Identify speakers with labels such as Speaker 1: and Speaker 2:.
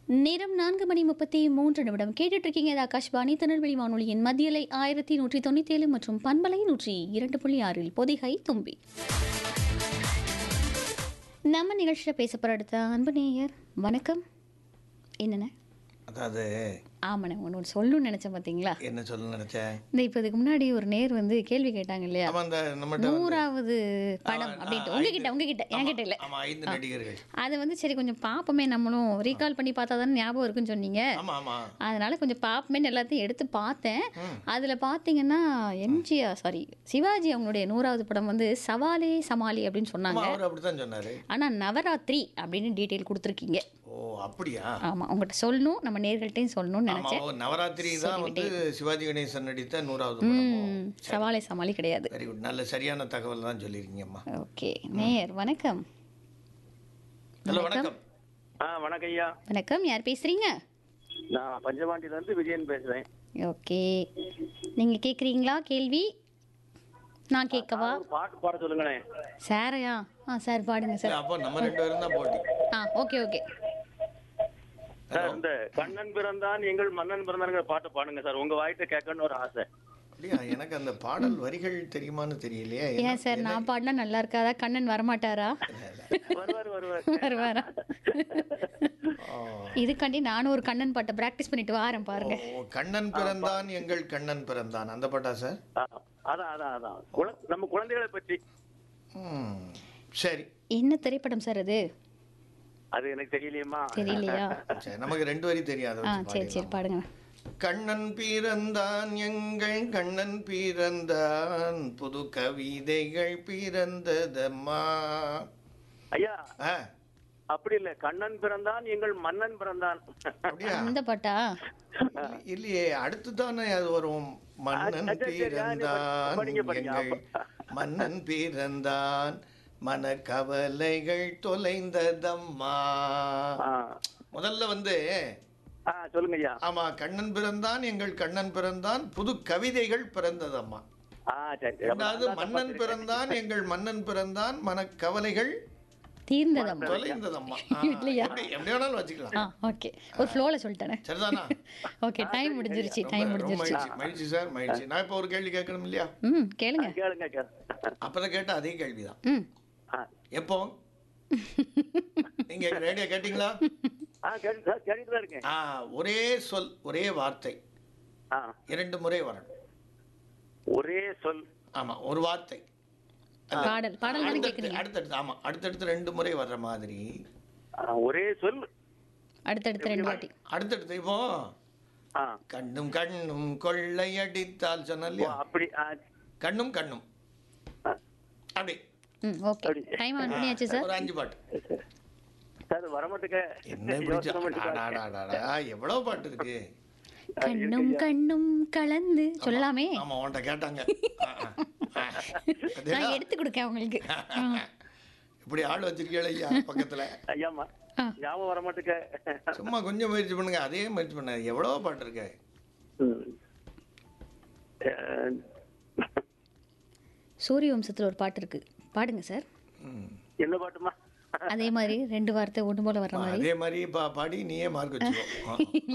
Speaker 1: நேரம் நான்கு மணி முப்பத்தி மூன்று நிமிடம் கேட்டுட்டு இருக்கீங்க இது ஆகாஷ்வாணி திருநெல்வேலி வானொலியின் மத்தியலை ஆயிரத்தி நூற்றி தொண்ணூற்றி ஏழு மற்றும் பண்பலை நூற்றி இரண்டு புள்ளி ஆறில் பொதிகை தும்பி நம்ம நிகழ்ச்சியில் பேச போகிற அடுத்த அன்பு நேயர் வணக்கம் என்னண்ணே
Speaker 2: அதாவது
Speaker 1: ஆமாண்ணே ஒன்று ஒன்று சொல்லணும்னு நினச்சேன் பார்த்தீங்களா
Speaker 2: என்ன சொல்ல நினைச்சேன்
Speaker 1: இந்த இப்போ இதுக்கு முன்னாடி ஒரு நேர் வந்து கேள்வி கேட்டாங்க இல்லையா
Speaker 2: ஆமா இந்த நம்மகிட்ட வந்து-
Speaker 1: நூறாவது படம்
Speaker 2: ஆ,
Speaker 1: அப்படின்ட்டு
Speaker 2: ஆ,
Speaker 1: உங்ககிட்ட
Speaker 2: ஐந்து-
Speaker 1: உங்ககிட்ட என்கிட்ட இல்லை
Speaker 2: ஆமா ஐந்து நடிகர்கள்
Speaker 1: அதை வந்து சரி கொஞ்சம் பார்ப்போமே நம்மளும் ரீகால் பண்ணி பார்த்தா தானே ஞாபகம் இருக்குன்னு சொன்னீங்க
Speaker 2: ஆமா ஆமா
Speaker 1: அதனால கொஞ்சம் பார்ப்போமேன்னு எல்லாத்தையும் எடுத்து பார்த்தேன்
Speaker 2: ம்.
Speaker 1: அதில் பார்த்தீங்கன்னா எம்ஜிஆர் சாரி சிவாஜி அவங்களுடைய நூறாவது படம் வந்து சவாலே சமாளி அப்படின்னு
Speaker 2: ஆமா
Speaker 1: சொன்னாங்க
Speaker 2: அவர் அப்படித்தான் சொன்னாரு
Speaker 1: ஆனால் நவராத்திரி அப்படின்னு டீட்டெயில் கொடுத்துருக்கீங்க
Speaker 2: ஓ அப்படியா
Speaker 1: ஆமாம் உங்கள்கிட்ட சொல்லணும் நம்ம நேர்கள்ட்டையும் சொல்லணும்னு
Speaker 2: ஆமா
Speaker 1: நினச்சேன்
Speaker 2: ஓ நவராத்திரி தான் வந்து சிவாஜி கணேசன் நடித்த நூறாவது படமோ
Speaker 1: ம், சவாலே சமாளி கிடையாது
Speaker 2: வெரி குட் நல்ல சரியான தகவல் தான் சொல்லியிருக்கீங்கம்மா
Speaker 1: ஓகே நேயர் வணக்கம்
Speaker 2: ஹலோ வணக்கம்
Speaker 3: ஆ வணக்கம் ஐயா
Speaker 1: வணக்கம் யார் பேசுகிறீங்க
Speaker 3: நான் பஞ்சபாண்டியில இருந்து விஜயன் பேசுறேன்
Speaker 1: ஓகே நீங்கள் கேட்குறீங்களா கேள்வி நான் கேட்கவா
Speaker 3: ஒரு பாட்டு பாட சொல்லுங்களேன்
Speaker 1: சாரையா ஆ சார் பாடுங்க சார்
Speaker 2: அப்போ நம்ம ரெண்டு பேரும் தான் போட்டி
Speaker 1: ஆ ஓகே ஓகே
Speaker 3: சார் இந்த கண்ணன் பிறந்தான் எங்கள் மன்னன் பிறந்தாங்கிற பாட்டு பாடுங்க சார் உங்க வாய்ட்ட கேட்கணும்னு ஒரு ஆசை
Speaker 2: அப்படியா எனக்கு அந்த பாடல் வரிகள் தெரியுமான்னு தெரியலையே என்ன-
Speaker 1: ஏன் சார் நான் பாடினா நல்லா இருக்காதா கண்ணன் வரமாட்டாரா
Speaker 3: வருவார் வருவார்
Speaker 1: வருவாரா
Speaker 2: ஓ,
Speaker 1: இதுக்காண்டி நானும் ஒரு கண்ணன் பாட்டை ப்ராக்டிஸ் பண்ணிட்டு வாரேன் பாருங்க
Speaker 2: ஓ, கண்ணன் பிறந்தான் எங்கள் கண்ணன் பிறந்தான் அந்த பாட்டா சார்
Speaker 3: ஆ, அதான் அதான் அதான் குழ- நம்ம குழந்தைகளை பற்றி
Speaker 2: ம், சரி
Speaker 1: என்ன திரைப்படம் சார் அது
Speaker 3: அது எனக்கு தெரியலையேம்மா
Speaker 1: தெரியலையா
Speaker 2: சரி நமக்கு ரெண்டு வரி தெரியாது
Speaker 1: ஆ சரி சரி பாடுங்க
Speaker 2: கண்ணன் பிறந்தான் எங்கள் கண்ணன் பிறந்தான் புது கவிதைகள் பிறந்ததம்மா
Speaker 3: ஐயா
Speaker 2: ஆ,
Speaker 3: அப்படி இல்ல கண்ணன் பிறந்தான் எங்கள் மன்னன் பிறந்தான்
Speaker 2: அப்படியா
Speaker 1: அந்த பாட்டா
Speaker 2: இல்லையே அடுத்து தானே அது வரும் மன்னன்
Speaker 3: அது- அது சரி, ஆ, நீ
Speaker 2: பிறந்தான்
Speaker 3: படிங்க, படிங்க.
Speaker 2: எங்கள் மன்னன் பிறந்தான் மனக்கவலைகள் தொலைந்ததம்மா
Speaker 3: ஆ.
Speaker 2: முதல்ல வந்து
Speaker 3: ஆ சொல்லுங்க ஐயா
Speaker 2: ஆமா கண்ணன் பிறந்தான் எங்கள் கண்ணன் பிறந்தான் புது கவிதைகள் பிறந்ததம்மா
Speaker 3: ஆ சரி
Speaker 2: ரெண்டாவது மன்னன் பிறந்தான் எங்கள் மன்னன் பிறந்தான் மனக்கவலைகள்
Speaker 1: தீர்ந்ததம்மா
Speaker 2: தொலைந்ததம்மா ஆ,
Speaker 1: இல்லையா?
Speaker 2: எப்படி எப்படி வேணாலும் வச்சுக்கலாம்
Speaker 1: ஆ ஓகே ஒரு ஃப்ளோவில் சொல்லிட்டேனே
Speaker 2: சரிதானா
Speaker 1: ஓகே டைம் முடிஞ்சிருச்சு டைம்
Speaker 2: ரொம்ப- ரொம்ப
Speaker 1: முடிஞ்சிருச்சு
Speaker 2: மகிழ்ச்சி மகிழ்ச்சி சார் மகிழ்ச்சி நான் இப்போ ஒரு கேள்வி கேட்கணும் இல்லையா
Speaker 1: ம் கேளுங்க
Speaker 3: கேளுங்க கேளு
Speaker 2: அப்பதான் கேட்ட அதே கேள்விதான்
Speaker 1: ம்
Speaker 3: ஆ.
Speaker 2: எப்போ நீங்க ரேடியோ கேட்டீங்களா
Speaker 3: ஆ கேட்டு சார் கேட்டுட்டு தான் இருக்கேன்
Speaker 2: ஆ ஒரே சொல் ஒரே வார்த்தை
Speaker 3: ஆ
Speaker 2: இரண்டு முறை வரணும்
Speaker 3: ஒரே சொல்
Speaker 2: ஆமா ஒரு வார்த்தை
Speaker 1: பாடல் பாடல் தானே
Speaker 2: அடுத்தடுத்து
Speaker 1: கேட்குறீங்க
Speaker 2: அடுத்தடுத்து ஆமா அடுத்தடுத்து ரெண்டு முறை வர்ற மாதிரி
Speaker 3: ஆ, ஒரே சொல்
Speaker 1: அடுத்தடுத்து ரெண்டு வாட்டி
Speaker 2: அடுத்தடுத்து இப்போ
Speaker 3: ஆ
Speaker 2: கண்ணும் கண்ணும் கொள்ளையடித்தால் சொன்ன
Speaker 3: ஓ,
Speaker 2: இல்லையா
Speaker 3: அப்படி ஆ,
Speaker 2: கண்ணும் கண்ணும்
Speaker 3: ஆ.
Speaker 2: அப்படி
Speaker 1: ம் ஓகே டைம் ஆன் பண்ணியாச்சு சார்
Speaker 2: ஒரு அஞ்சு பாட்டு
Speaker 3: சார் வரமாட்டுக்க
Speaker 2: என்ன பிடிச்சா அடாடாடாடா, எவ்வளவு பாட்டு இருக்கு
Speaker 1: கண்ணும் கண்ணும் கலந்து சொல்லலாமே
Speaker 2: ஆமா உன்கிட்ட கேட்டாங்க ஆ, ஆ. அதே
Speaker 1: நான் எடுத்து கொடுக்கேன் உங்களுக்கு ம்.
Speaker 2: இப்படி ஆள் வச்சிருக்கீங்களா ஐயா பக்கத்துல
Speaker 3: ஐயாமா
Speaker 1: ஆ.
Speaker 3: ஞாபகம் வரமாட்டுக்க
Speaker 2: சும்மா கொஞ்சம் முயற்சி பண்ணுங்க அதே முயற்சி பண்ண எவ்வளவு பாட்டு இருக்கு
Speaker 3: ம். அஹ்,
Speaker 1: சூரிய வம்சத்தில் ஒரு பாட்டு இருக்கு பாடுங்க சார்
Speaker 2: ம்.
Speaker 3: என்ன பாட்டுமா
Speaker 1: அதே மாதிரி ரெண்டு வார்த்தை ஒன்று போல வர்ற மாதிரி
Speaker 2: அதே மாதிரி பா பாடி நீயே மார்க் வச்சுக்கோ ஆ.